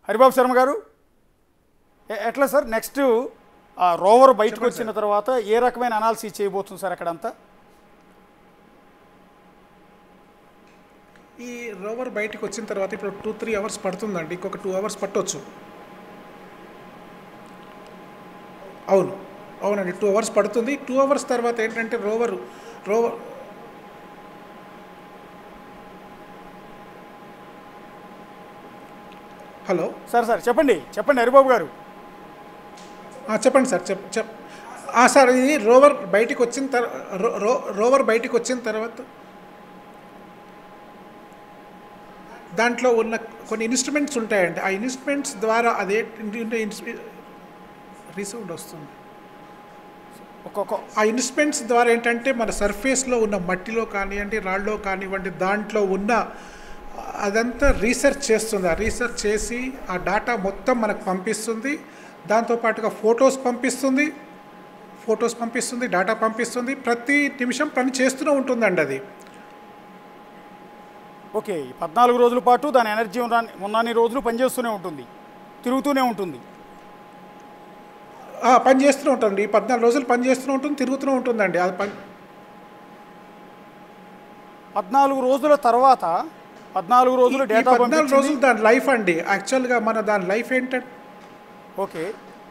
హరిబాబు శర్మ గారు ఎ- ఎట్లా sir next rover బయటకు వచ్చిన తర్వాత ఏ రకమైన అనాలిసిస్ చేయబోతుంది సార్ అక్కడంతా ఈ రోవర్ బయటికి వచ్చిన తర్వాత ఇప్పుడు టూ త్రీ అవర్స్ పడుతుందండి ఇంకొక టూ అవర్స్ పట్టొచ్చు అవును అవునండి టూ అవర్స్ పడుతుంది టూ అవర్స్ తర్వాత ఏంటంటే rover rover hello sir sir చెప్పండి చెప్పండి హరిబాబు గారు ఆ, చెప్పండి సార్ చెప్ చెప్ ఆ, సార్ ఇది రోవర్ బయటికి వచ్చిన తర్వాత రోవర్ బయటికి వచ్చిన తర్వాత దాంట్లో ఉన్న కొన్ని ఇన్స్ట్రుమెంట్స్ ఉంటాయండి ఆ ఇన్స్ట్రుమెంట్స్ ద్వారా అదే రీసౌండ్ వస్తుంది ఒక్కొక్క ఆ ఇన్స్ట్రుమెంట్స్ ద్వారా ఏంటంటే మన సర్ఫేస్లో ఉన్న మట్టిలో కానివ్వండి రాళ్ళలో కానివ్వండి దాంట్లో ఉన్న అదంతా రీసెర్చ్ చేస్తుంది ఆ రీసెర్చ్ చేసి ఆ డాటా మొత్తం మనకు పంపిస్తుంది దాంతోపాటుగా ఫొటోస్ పంపిస్తుంది ఫొటోస్ పంపిస్తుంది డాటా పంపిస్తుంది ప్రతి నిమిషం పని చేస్తూనే ఉంటుందండి అది ఓకే ఈ పద్నాలుగు రోజుల పాటు దాని ఎనర్జీ ఉన్న ఉన్నన్ని రోజులు పనిచేస్తూనే ఉంటుంది తిరుగుతూనే ఉంటుంది ఆ, పని చేస్తూనే ఉంటుంది ఈ పద్నాలుగు రోజులు పని చేస్తూనే ఉంటుంది తిరుగుతూనే ఉంటుందండి అది పని పద్నాలుగు రోజుల తర్వాత పద్నాలుగు రోజులు ఈ డేటా పద్నాలుగు పంపించింది రోజులు దాని లైఫ్ అండి యాక్చువల్గా మన దాని లైఫ్ ఏంటంటే ఓకే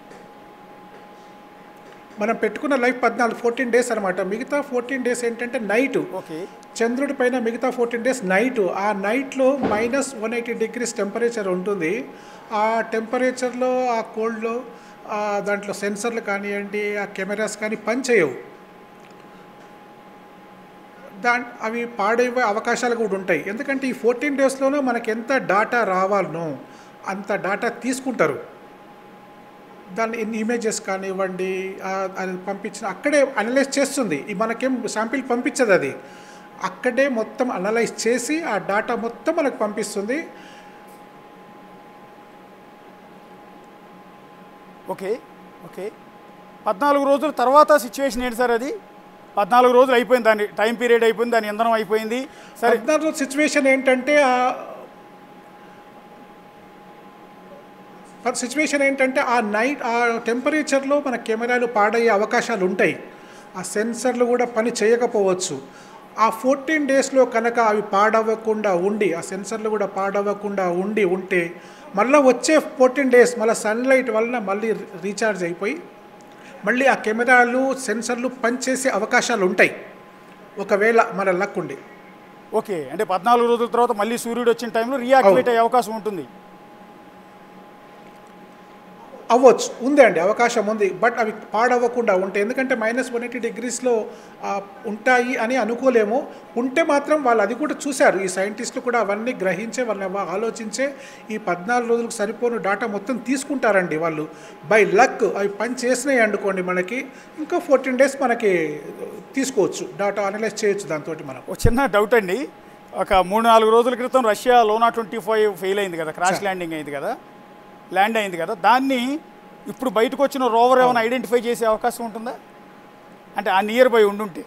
మనం పెట్టుకున్న లైఫ్ పద్నాలుగు ఫోర్టీన్ డేస్ అనమాట మిగతా ఫోర్టీన్ డేస్ ఏంటంటే నైట్ ఓకే చంద్రుడి పైన మిగతా ఫోర్టీన్ డేస్ నైట్ ఆ నైట్లో minus one eighty degrees temperature ఉంటుంది ఆ టెంపరేచర్లో ఆ కోల్డ్లో దాంట్లో సెన్సర్లు కానివ్వండి ఆ కెమెరాస్ కానీ పనిచేయవు దా అవి పాడయ్యే అవకాశాలు కూడా ఉంటాయి ఎందుకంటే ఈ ఫోర్టీన్ డేస్లోనూ మనకి ఎంత డాటా రావాలనో అంత డాటా తీసుకుంటారు దాని ఎన్ని ఇమేజెస్ కానివ్వండి ఆ, అది పంపించిన అక్కడే అనలైజ్ చేస్తుంది ఈ మనకేం శాంపిల్ పంపించదు అది అక్కడే మొత్తం అనలైజ్ చేసి ఆ డాటా మొత్తం మనకు పంపిస్తుంది ఓకే ఓకే పద్నాలుగు రోజుల తర్వాత సిచ్యువేషన్ ఏంటి సార్ అది పద్నాలుగు రోజులు అయిపోయింది దాని టైం పీరియడ్ అయిపోయింది దాని ఇంధనం అయిపోయింది సరే పద్నాలుగు సిచ్యువేషన్ ఏంటంటే ఆ సిచ్యువేషన్ ఏంటంటే ఆ నైట్ ఆ టెంపరేచర్లో మన కెమెరాలు పాడయ్యే అవకాశాలు ఉంటాయి ఆ సెన్సర్లు కూడా పని చేయకపోవచ్చు ఆ ఫోర్టీన్ డేస్లో కనుక అవి పాడవ్వకుండా ఉండి ఆ సెన్సర్లు కూడా పాడవ్వకుండా ఉండి ఉంటే మళ్ళీ వచ్చే ఫోర్టీన్ డేస్ మళ్ళీ సన్లైట్ వలన మళ్ళీ రీఛార్జ్ అయిపోయి మళ్ళీ ఆ కెమెరాలు సెన్సర్లు పనిచేసే అవకాశాలు ఉంటాయి ఒకవేళ మన లక్ ఉండి ఓకే అంటే పద్నాలుగు రోజుల తర్వాత మళ్ళీ సూర్యుడు వచ్చిన టైంలో రియాక్టివేట్ అయ్యే అవకాశం ఉంటుంది అవ్వచ్చు ఉంది అండి అవకాశం ఉంది బట్ అవి పాడవ్వకుండా ఉంటాయి ఎందుకంటే మైనస్ వన్ ఎయిటీ డిగ్రీస్లో ఉంటాయి అని అనుకోలేము ఉంటే మాత్రం వాళ్ళు అది కూడా చూశారు ఈ సైంటిస్టులు కూడా అవన్నీ గ్రహించే వాళ్ళని అవ- ఆలోచించే ఈ పద్నాలుగు రోజులకు సరిపోను డాటా మొత్తం తీసుకుంటారండి వాళ్ళు బై లక్ అవి పని చేసినాయి అనుకోండి మనకి ఇంకా ఫోర్టీన్ డేస్ మనకి తీసుకోవచ్చు డాటా అనలైజ్ చేయొచ్చు దాంతో మనం ఒక చిన్న డౌట్ అండి ఒక మూడు నాలుగు రోజుల క్రితం రష్యా లోనా ట్వంటీ ఫైవ్ ఫెయిల్ అయింది కదా క్రాష్ ల్యాండింగ్ అయింది కదా ల్యాండ్ అయింది కదా దాన్ని ఇప్పుడు బయటకు వచ్చిన రోవర్ ఏమైనా ఐడెంటిఫై చేసే అవకాశం ఉంటుందా అంటే ఆ నియర్ బై ఉండుంటే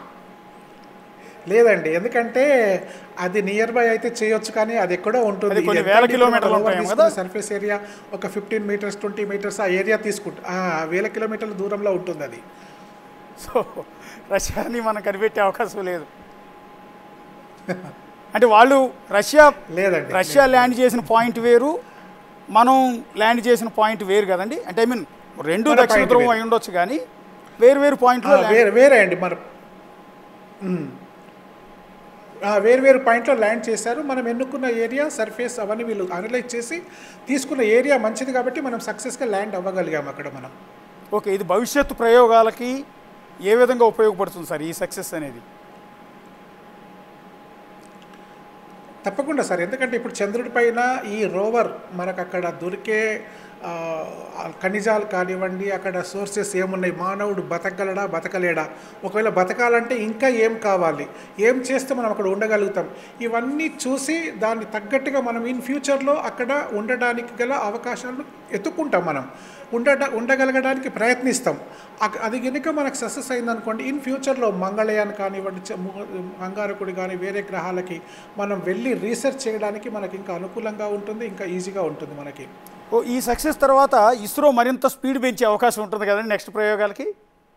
లేదండి ఎందుకంటే అది నియర్ బై అయితే చేయొచ్చు కానీ అది ఎక్కడో ఉంటుంది అది కొన్ని ఎంత వేల అంటే ఇప్పుడు కిలోమీటర్లు మనం ఉంటాయేమో తీసుకున్న కదా? సర్ఫేస్ ఏరియా ఒక ఫిఫ్టీన్ మీటర్స్ ట్వంటీ మీటర్స్ ఆ ఏరియా తీసుకుంటా ఆ, వేల కిలోమీటర్ల దూరంలో ఉంటుంది అది సో రష్యాని మనం కనిపెట్టే అవకాశం లేదు అంటే వాళ్ళు రష్యా లేదండి రష్యా ల్యాండ్ చేసిన పాయింట్ వేరు మనం ల్యాండ్ చేసిన పాయింట్ వేరు కదండి అంటే ఐ మీన్ రెండు మన దక్షిణ point ధ్రువం వేరు. అయి ఉండొచ్చు కానీ వేరు వేరు ఆ, పాయింట్లో వేరే వేరే అండి మన ఉమ్. ఆ, వేరు వేరు పాయింట్లో ల్యాండ్ చేశారు మనం ఎన్నుకున్న ఏరియా సర్ఫేస్ అవన్నీ వీళ్ళు అనలైజ్ చేసి తీసుకున్న ఏరియా మంచిది కాబట్టి మనం సక్సెస్గా ల్యాండ్ అవ్వగలిగాం అక్కడ మనం ఓకే ఇది భవిష్యత్తు ప్రయోగాలకి ఏ విధంగా ఉపయోగపడుతుంది సార్ ఈ సక్సెస్ అనేది తప్పకుండా సార్ ఎందుకంటే ఇప్పుడు చంద్రుడి పైన ఈ రోవర్ మనకు అక్కడ దొరికే ఆ, ఆ ఖనిజాలు కానివ్వండి అక్కడ సోర్సెస్ ఏమున్నాయి మానవుడు బతకగలడా బతకలేడా ఒకవేళ బతకాలంటే ఇంకా ఏం కావాలి ఏం చేస్తే మనం అక్కడ ఉండగలుగుతాం ఇవన్నీ చూసి దాన్ని తగ్గట్టుగా మనం ఇన్ ఫ్యూచర్లో అక్కడ ఉండడానికి గల అవకాశాలను ఎత్తుక్కుంటాం మనం ఉండట ఉండగలగడానికి ప్రయత్నిస్తాం అక- అది కనుక మనకు సక్సెస్ అయిందనుకోండి ఇన్ ఫ్యూచర్లో మంగళయాన్ కానివ్వండి చ- ము- అంగారకుడి కానీ వేరే గ్రహాలకి మనం వెళ్ళి రీసెర్చ్ చేయడానికి మనకి ఇంకా అనుకూలంగా ఉంటుంది ఇంకా ఈజీగా ఉంటుంది మనకి ఓ ఈ సక్సెస్ తర్వాత ఇస్రో మరింత స్పీడ్ పెంచే అవకాశం ఉంటుంది కదండి నెక్స్ట్ ప్రయోగాలకి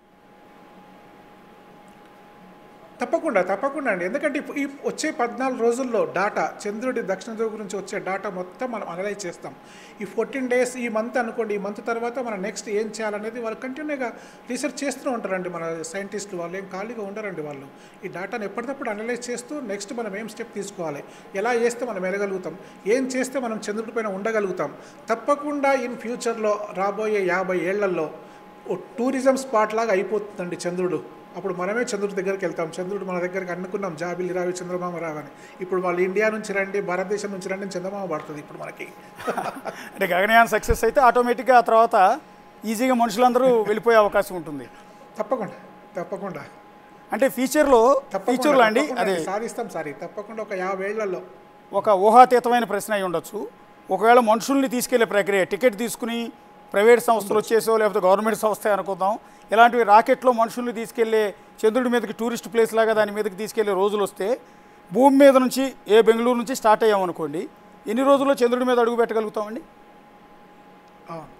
తప్పకుండా తప్పకుండా అండి ఎందుకంటే ఇప్పుడు ఈ వచ్చే పద్నాలుగు రోజుల్లో డాటా చంద్రుడి దక్షిణ ధ్రువ గురించి వచ్చే డాటా మొత్తం మనం అనలైజ్ చేస్తాం ఈ ఫోర్టీన్ డేస్ ఈ మంత్ అనుకోండి ఈ మంత్ తర్వాత మనం నెక్స్ట్ ఏం చేయాలనేది వాళ్ళు కంటిన్యూగా రీసెర్చ్ చేస్తూ ఉంటారండి మన సైంటిస్టులు వాళ్ళు ఏం ఖాళీగా ఉండరండి వాళ్ళు ఈ డాటాను ఎప్పటికప్పుడు అనలైజ్ చేస్తూ నెక్స్ట్ మనం ఏం స్టెప్ తీసుకోవాలి ఎలా చేస్తే మనం వెళ్ళగలుగుతాం ఏం చేస్తే మనం చంద్రుడి పైన ఉండగలుగుతాం తప్పకుండా ఇన్ ఫ్యూచర్లో రాబోయే యాభై ఏళ్లలో ఓ టూరిజం స్పాట్ లాగా అయిపోతుందండి చంద్రుడు అప్పుడు మనమే చంద్రుడి దగ్గరికి వెళ్తాం చంద్రుడు మన దగ్గరికి అనుకున్నాం జాబిలి రావి చంద్రమామ రావని ఇప్పుడు వాళ్ళు ఇండియా నుంచి రండి భారతదేశం నుంచి రండి అని చంద్రమామ పడుతుంది ఇప్పుడు మనకి అంటే గగనయాన్ సక్సెస్ అయితే ఆటోమేటిక్గా ఆ తర్వాత ఈజీగా మనుషులందరూ వెళ్ళిపోయే అవకాశం ఉంటుంది తప్పకుండా తప్పకుండా అంటే ఫ్యూచర్లో తప్పకుండా ఫ్యూచర్లో అండి తప్పకుండా అదే అండి, సాధిస్తాం సార్ తప్పకుండా ఒక యాభై ఏళ్లలో ఒక ఊహాతీతమైన ప్రశ్న అయి ఉండొచ్చు ఒకవేళ మనుషుల్ని తీసుకెళ్లే ప్రక్రియ టికెట్ తీసుకుని ప్రైవేట్ సంస్థలు వచ్చేసో లేకపోతే గవర్నమెంట్ సంస్థ అనుకుందాం ఇలాంటివి రాకెట్లో మనుషుల్ని తీసుకెళ్లే చంద్రుడి మీదకి టూరిస్ట్ ప్లేస్ లాగా దాని మీదకి తీసుకెళ్లే రోజులు వస్తే భూమి మీద నుంచి ఏ బెంగళూరు నుంచి స్టార్ట్ అయ్యామనుకోండి ఎన్ని రోజుల్లో చంద్రుడి మీద అడుగు పెట్టగలుగుతామండి అవును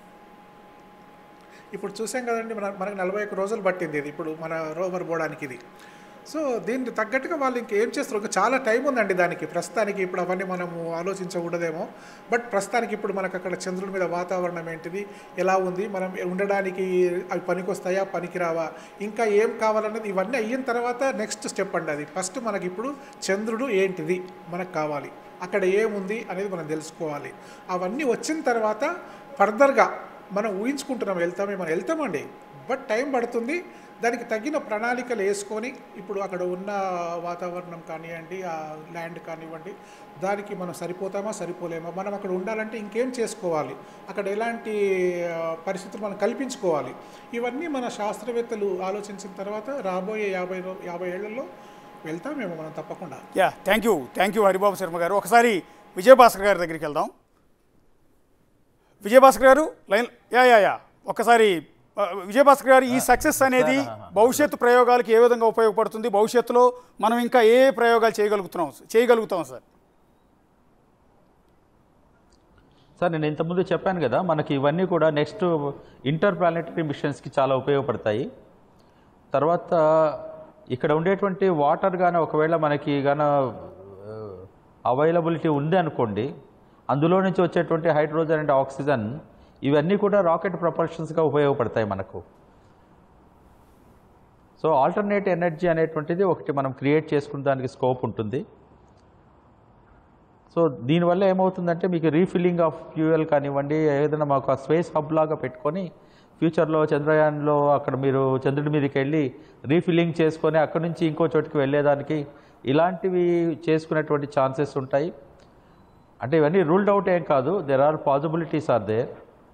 ఇప్పుడు చూసాం కదండి మన మనకు నలభై ఒక్క రోజులు పట్టింది ఇది ఇప్పుడు మన రోవర్ పోవడానికి ఇది సో దీనికి తగ్గట్టుగా వాళ్ళు ఇంకేం చేస్తారు ఇంకా చాలా టైం ఉందండి దానికి ప్రస్తుతానికి ఇప్పుడు అవన్నీ మనము ఆలోచించకూడదేమో బట్ ప్రస్తుతానికి ఇప్పుడు మనకు అక్కడ చంద్రుడి మీద వాతావరణం ఏంటిది ఎలా ఉంది మనం ఉండడానికి అవి పనికొస్తాయా పనికిరావా ఇంకా ఏం కావాలన్నది ఇవన్నీ అయిన తర్వాత నెక్స్ట్ స్టెప్ అండి అది ఫస్ట్ మనకి ఇప్పుడు చంద్రుడు ఏంటిది మనకు కావాలి అక్కడ ఏముంది అనేది మనం తెలుసుకోవాలి అవన్నీ వచ్చిన తర్వాత ఫర్దర్గా మనం ఊహించుకుంటున్నాం వెళ్తామే మనం వెళ్తామండి బట్ టైం పడుతుంది దానికి తగిన ప్రణాళికలు వేసుకొని ఇప్పుడు అక్కడ ఉన్న వాతావరణం కానివ్వండి ఆ ల్యాండ్ కానివ్వండి దానికి మనం సరిపోతామా సరిపోలేమా మనం అక్కడ ఉండాలంటే ఇంకేం చేసుకోవాలి అక్కడ ఎలాంటి ఆ, పరిస్థితులు మనం కల్పించుకోవాలి ఇవన్నీ మన శాస్త్రవేత్తలు ఆలోచించిన తర్వాత రాబోయే యాభై రో యాభై ఏళ్లలో వెళ్తామేమో మనం తప్పకుండా yeah thank you thank you Haribabu Sharma గారు ఒకసారి విజయభాస్కర్ గారి దగ్గరికి వెళ్దాం విజయభాస్కర్ గారు లైన్ యా యా యా ఒకసారి ఆ, విజయభాస్కర్ గారు ఈ సక్సెస్ అనేది భవిష్యత్తు ప్రయోగాలకు ఏ విధంగా ఉపయోగపడుతుంది భవిష్యత్తులో మనం ఇంకా ఏ ఏ ప్రయోగాలు చేయగలుగుతున్నాం చేయగలుగుతాం సార్ సార్ నేను ఇంతకుముందు చెప్పాను కదా మనకి ఇవన్నీ కూడా నెక్స్ట్ ఇంటర్ ప్లానెటరీ మిషన్స్కి చాలా ఉపయోగపడతాయి తర్వాత ఇక్కడ ఉండేటువంటి వాటర్ కానీ ఒకవేళ మనకి గాన అవైలబిలిటీ ఉంది అనుకోండి అందులో నుంచి వచ్చేటువంటి హైడ్రోజన్ అండ్ ఆక్సిజన్ ఇవన్నీ కూడా రాకెట్ ప్రపల్షన్స్గా ఉపయోగపడతాయి మనకు సో ఆల్టర్నేట్ ఎనర్జీ అనేటువంటిది ఒకటి మనం క్రియేట్ చేసుకునే దానికి స్కోప్ ఉంటుంది సో దీనివల్ల ఏమవుతుందంటే మీకు రీఫిల్లింగ్ ఆఫ్ ఫ్యూయల్ కానివ్వండి ఏదైనా మాకు ఆ స్పేస్ హబ్ లాగా పెట్టుకొని ఫ్యూచర్లో చంద్రయాన్లో అక్కడ మీరు చంద్రుడి మీదకి వెళ్ళి రీఫిల్లింగ్ చేసుకొని అక్కడ నుంచి ఇంకో చోటుకి వెళ్ళేదానికి ఇలాంటివి చేసుకునేటువంటి ఛాన్సెస్ ఉంటాయి అంటే ఇవన్నీ రూల్డ్ అవుట్ ఏం కాదు there are possibilities are there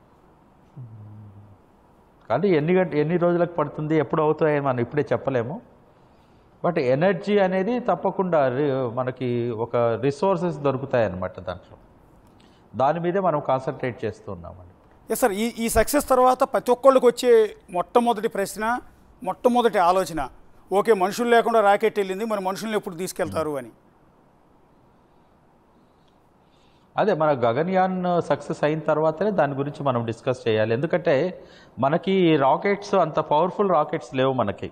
కానీ ఎన్ని గంట ఎన్ని రోజులకు పడుతుంది ఎప్పుడు అవుతాయని మనం ఇప్పుడే చెప్పలేము బట్ ఎనర్జీ అనేది తప్పకుండా రి- మనకి ఒక రిసోర్సెస్ దొరుకుతాయి అన్నమాట దాంట్లో దాని మీదే మనం కాన్సన్ట్రేట్ చేస్తున్నామండి ఎస్ సార్ ఈ ఈ సక్సెస్ తర్వాత ప్రతి ఒక్కళ్ళకి వచ్చే మొట్టమొదటి ప్రశ్న మొట్టమొదటి ఆలోచన ఓకే మనుషులు లేకుండా రాకెట్ వెళ్ళింది మరి మనుషుల్ని ఎప్పుడు తీసుకెళ్తారు అని అదే మన గగన్యాన్ సక్సెస్ అయిన తర్వాతనే దాని గురించి మనం డిస్కస్ చేయాలి ఎందుకంటే మనకి రాకెట్స్ అంత పవర్ఫుల్ రాకెట్స్ లేవు మనకి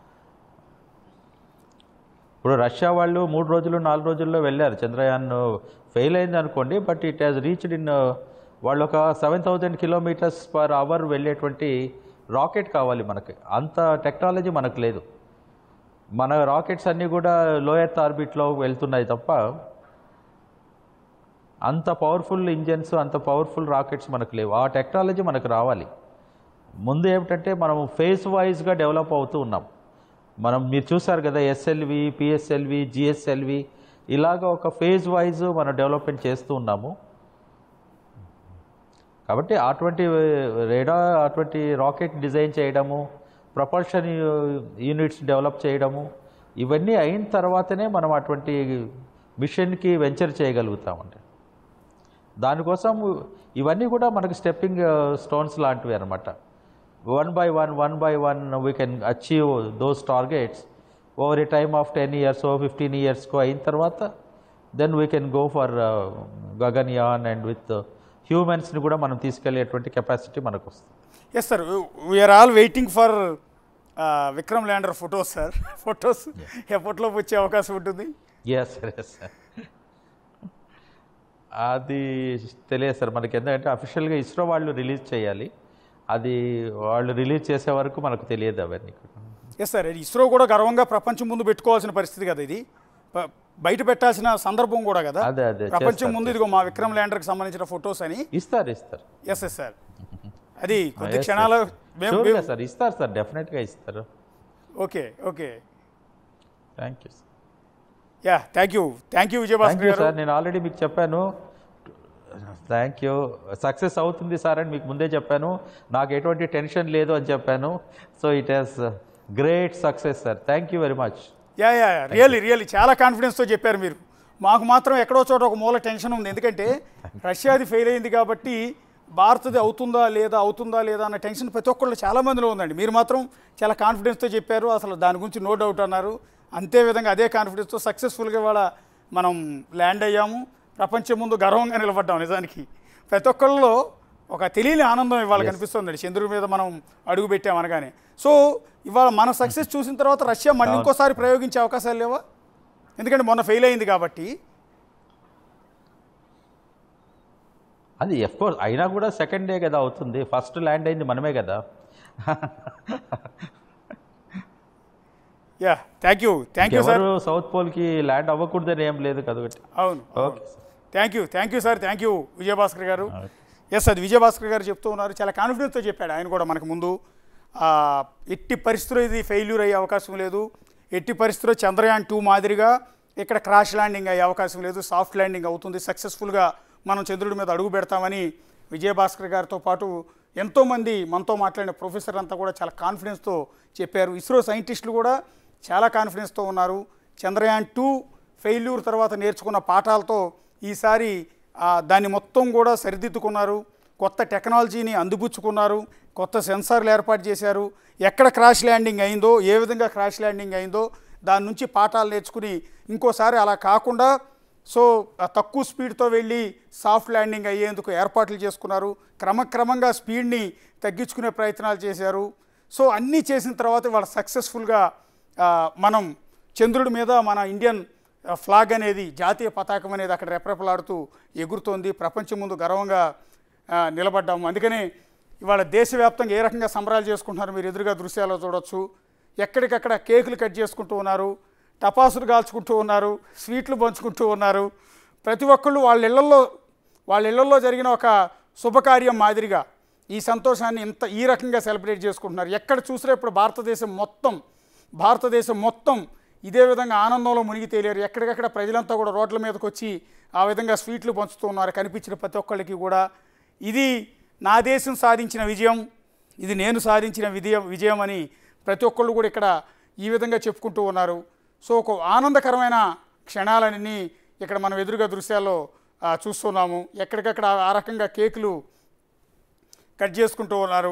ఇప్పుడు రష్యా వాళ్ళు మూడు రోజులు నాలుగు రోజుల్లో వెళ్ళారు చంద్రయాన్ ఫెయిల్ అయింది అనుకోండి but it has reached in వాళ్ళు ఒక seven thousand kilometres per hour వెళ్ళేటువంటి రాకెట్ కావాలి మనకి అంత టెక్నాలజీ మనకు లేదు మన రాకెట్స్ అన్నీ కూడా లో ఎర్త్ ఆర్బిట్లో వెళ్తున్నాయి తప్ప అంత పవర్ఫుల్ ఇంజన్స్ అంత పవర్ఫుల్ రాకెట్స్ మనకు లేవు ఆ టెక్నాలజీ మనకు రావాలి ముందు ఏమిటంటే మనం ఫేజ్ వైజ్గా డెవలప్ అవుతూ ఉన్నాం మనం మీరు చూసారు కదా ఎస్ఎల్వి పిఎస్ఎల్వి జిఎస్ఎల్వి ఇలాగ ఒక ఫేజ్ వైజ్ మనం డెవలప్మెంట్ చేస్తూ ఉన్నాము కాబట్టి అటువంటి రేడా అటువంటి రాకెట్ డిజైన్ చేయడము ప్రపల్షన్ యూనిట్స్ డెవలప్ చేయడము ఇవన్నీ అయిన తర్వాతనే మనం అటువంటి మిషన్కి వెంచర్ చేయగలుగుతామండి దానికోసం ఇవన్నీ కూడా మనకి స్టెప్పింగ్ స్టోన్స్ లాంటివి అనమాట one by one one by one we can achieve those targets over a time of ten years fifteen ఇయర్స్కో అయిన తర్వాత then we can go for Gaganyaan and with హ్యూమన్స్ని కూడా మనం తీసుకెళ్లేటువంటి కెపాసిటీ మనకు వస్తుంది yes sir we're all waiting for Vikram lander photos sir photos ఎప్పట్లో వచ్చే అవకాశం ఉంటుంది ఎస్ సార్ ఎస్ సార్ అది తెలియదు సార్ మనకి ఎందుకంటే అఫీషియల్గా ఇస్రో వాళ్ళు రిలీజ్ చేయాలి అది వాళ్ళు రిలీజ్ చేసే వరకు మనకు తెలియదు అవన్నీ ఎస్ సార్ ఇస్రో కూడా గర్వంగా ప్రపంచం ముందు పెట్టుకోవాల్సిన పరిస్థితి కదా ఇది ప- బయట పెట్టాల్సిన సందర్భం కూడా కదా అదే, అదే, ప్రపంచం చేస్తారు, ముందు ఇదిగో మా విక్రమ్ ల్యాండర్కి సంబంధించిన ఫొటోస్ అని ఇస్తారు ఇస్తారు ఎస్ ఎస్ సార్ అది కొద్ది Yes, క్షణాల yes. మేము Sure గా సార్ ఇస్తారు సార్ డెఫినెట్గా ఇస్తారు okay okay thank you sir yeah thank you thank you thank Vijayabhaskar you గారు సార్ నేను ఆల్రెడీ మీకు చెప్పాను థ్యాంక్ యూ సక్సెస్ అవుతుంది సార్ అని మీకు ముందే చెప్పాను నాకు ఎటువంటి టెన్షన్ లేదు అని చెప్పాను so it has great success sir thank you very much yeah yeah really really చాలా కాన్ఫిడెన్స్తో చెప్పారు మీరు మాకు మాత్రం ఎక్కడో చోట ఒక మూల టెన్షన్ ఉంది ఎందుకంటే రష్యాది ఫెయిల్ అయింది కాబట్టి భారత్ది అవుతుందా లేదా అవుతుందా లేదా అన్న టెన్షన్ ప్రతి ఒక్కళ్ళు చాలా మందిలో ఉందండి మీరు మాత్రం చాలా కాన్ఫిడెన్స్తో చెప్పారు అసలు దాని గురించి నో డౌట్ అన్నారు అంతే విధంగా అదే కాన్ఫిడెన్స్తో సక్సెస్ఫుల్గా ఇవాళ మనం ల్యాండ్ అయ్యాము ప్రపంచం ముందు గర్వంగా నిలబడ్డాం నిజానికి ప్రతి ఒక్కళ్ళలో ఒక తెలియని ఆనందం ఇవాళ కనిపిస్తుంది చంద్రుడి మీద మనం అడుగు పెట్టాం అనగానే సో ఇవాళ మన సక్సెస్ చూసిన తర్వాత రష్యా మళ్ళీ ఇంకోసారి ప్రయోగించే అవకాశాలు లేవా ఎందుకంటే మొన్న ఫెయిల్ అయింది కాబట్టి అది కోర్స్ అయినా కూడా సెకండ్ డే కదా అవుతుంది ఫస్ట్ ల్యాండ్ అయింది మనమే కదా yeah thank you thank you sir ఎవరు సౌత్ పోల్కి ల్యాండ్ అవ్వకూడదని ఏం లేదు కాబట్టి అవును okay thank you thank you sir thank you Vijayabhaskar గారు ఎస్ అది విజయభాస్కర్ గారు చెప్తూ ఉన్నారు చాలా కాన్ఫిడెన్స్తో చెప్పాడు ఆయన కూడా మనకు ముందు ఆ, ఎట్టి పరిస్థితుల్లో ఇది ఫెయిల్యూర్ అయ్యే అవకాశం లేదు ఎట్టి పరిస్థితుల్లో చంద్రయాన్ టూ మాదిరిగా ఇక్కడ క్రాష్ ల్యాండింగ్ అయ్యే అవకాశం లేదు సాఫ్ట్ ల్యాండింగ్ అవుతుంది సక్సెస్ఫుల్గా మనం చంద్రుడి మీద అడుగు పెడతామని విజయభాస్కర్ గారితో పాటు ఎంతోమంది మనతో మాట్లాడిన ప్రొఫెసర్ అంతా కూడా చాలా కాన్ఫిడెన్స్తో చెప్పారు ఇస్రో సైంటిస్టులు కూడా చాలా కాన్ఫిడెన్స్తో ఉన్నారు చంద్రయాన్ టూ ఫెయిల్యూర్ తర్వాత నేర్చుకున్న పాఠాలతో ఈసారి ఆ, దాన్ని మొత్తం కూడా సరిదిద్దుకున్నారు కొత్త టెక్నాలజీని అందిపుచ్చుకున్నారు కొత్త సెన్సార్లు ఏర్పాటు చేశారు ఎక్కడ క్రాష్ ల్యాండింగ్ అయిందో ఏ విధంగా క్రాష్ ల్యాండింగ్ అయిందో దాని నుంచి పాఠాలు నేర్చుకుని ఇంకోసారి అలా కాకుండా సో ఆ తక్కువ స్పీడ్తో వెళ్ళి సాఫ్ట్ ల్యాండింగ్ అయ్యేందుకు ఏర్పాట్లు చేసుకున్నారు క్రమక్రమంగా స్పీడ్ని తగ్గించుకునే ప్రయత్నాలు చేశారు సో అన్నీ చేసిన తర్వాత వాళ్ళు సక్సెస్ఫుల్గా ఆ, మనం చంద్రుడి మీద మన ఇండియన్ ఆ, ఫ్లాగ్ అనేది జాతీయ పతాకం అనేది అక్కడ రెపరెపలాడుతూ ఎగురుతోంది ప్రపంచం ముందు గర్వంగా ఆ, నిలబడ్డాము అందుకనే ఇవాళ దేశవ్యాప్తంగా ఏ రకంగా సంబరాలు చేసుకుంటున్నారు మీరు ఎదురుగా దృశ్యాల్లో చూడొచ్చు ఎక్కడికక్కడ కేకులు కట్ చేసుకుంటూ ఉన్నారు టపాసులు కాల్చుకుంటూ ఉన్నారు స్వీట్లు పంచుకుంటూ ఉన్నారు ప్రతి ఒక్కళ్ళు వాళ్ళ ఇళ్లలో వాళ్ళ ఇళ్లలో జరిగిన ఒక శుభకార్యం మాదిరిగా ఈ సంతోషాన్ని ఇంత ఈ రకంగా సెలబ్రేట్ చేసుకుంటున్నారు ఎక్కడ చూసినా ఇప్పుడు భారతదేశం మొత్తం భారతదేశం మొత్తం ఇదే విధంగా ఆనందంలో మునిగి తేలేరు ఎక్కడికక్కడ ప్రజలంతా కూడా రోడ్ల మీదకి వచ్చి ఆ విధంగా స్వీట్లు పంచుతూ ఉన్నారు కనిపించిన ప్రతి ఒక్కళ్ళకి కూడా ఇది నా దేశం సాధించిన విజయం ఇది నేను సాధించిన విజయం విజయం అని ప్రతి ఒక్కళ్ళు కూడా ఇక్కడ ఈ విధంగా చెప్పుకుంటూ ఉన్నారు సో ఒక ఆనందకరమైన క్షణాలన్నీ ఇక్కడ మనం ఎదురుగా దృశ్యాల్లో ఆ, చూస్తున్నాము ఎక్కడికక్కడ ఆ రకంగా కేకులు కట్ చేసుకుంటూ ఉన్నారు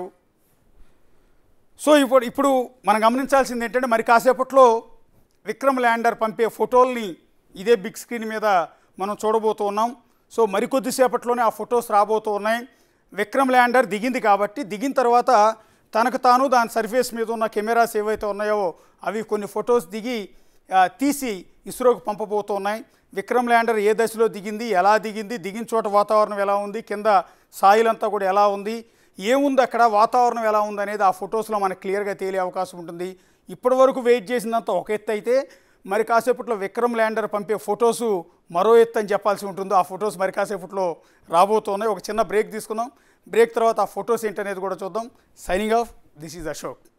సో ఇప్పుడు ఇప్పుడు మనం గమనించాల్సింది ఏంటంటే మరి కాసేపట్లో విక్రమ్ ల్యాండర్ పంపే ఫోటోల్ని ఇదే బిగ్ స్క్రీన్ మీద మనం చూడబోతూ ఉన్నాం సో మరికొద్దిసేపట్లోనే ఆ ఫొటోస్ రాబోతూ ఉన్నాయి విక్రమ్ ల్యాండర్ దిగింది కాబట్టి దిగిన తర్వాత తనకు తాను దాని సర్ఫేస్ మీద ఉన్న కెమెరాస్ ఏవైతే ఉన్నాయో అవి కొన్ని ఫొటోస్ దిగి ఆ, తీసి ఇస్రోకి పంపబోతూ ఉన్నాయి విక్రమ్ ల్యాండర్ ఏ దశలో దిగింది ఎలా దిగింది దిగిన చోట వాతావరణం ఎలా ఉంది కింద సాయిల్ అంతా కూడా ఎలా ఉంది ఏముంది అక్కడ వాతావరణం ఎలా ఉంది అనేది ఆ ఫొటోస్లో మనకు క్లియర్గా తేలే అవకాశం ఉంటుంది ఇప్పటి వరకు వెయిట్ చేసినంత ఒక ఎత్తు అయితే మరి కాసేపట్లో విక్రమ్ ల్యాండర్ పంపే ఫొటోసు మరో ఎత్తు అని చెప్పాల్సి ఉంటుంది ఆ ఫొటోస్ మరి కాసేపట్లో రాబోతున్నాయి ఒక చిన్న బ్రేక్ తీసుకుందాం బ్రేక్ తర్వాత ఆ ఫొటోస్ ఏంటనేది కూడా చూద్దాం signing off this is Ashok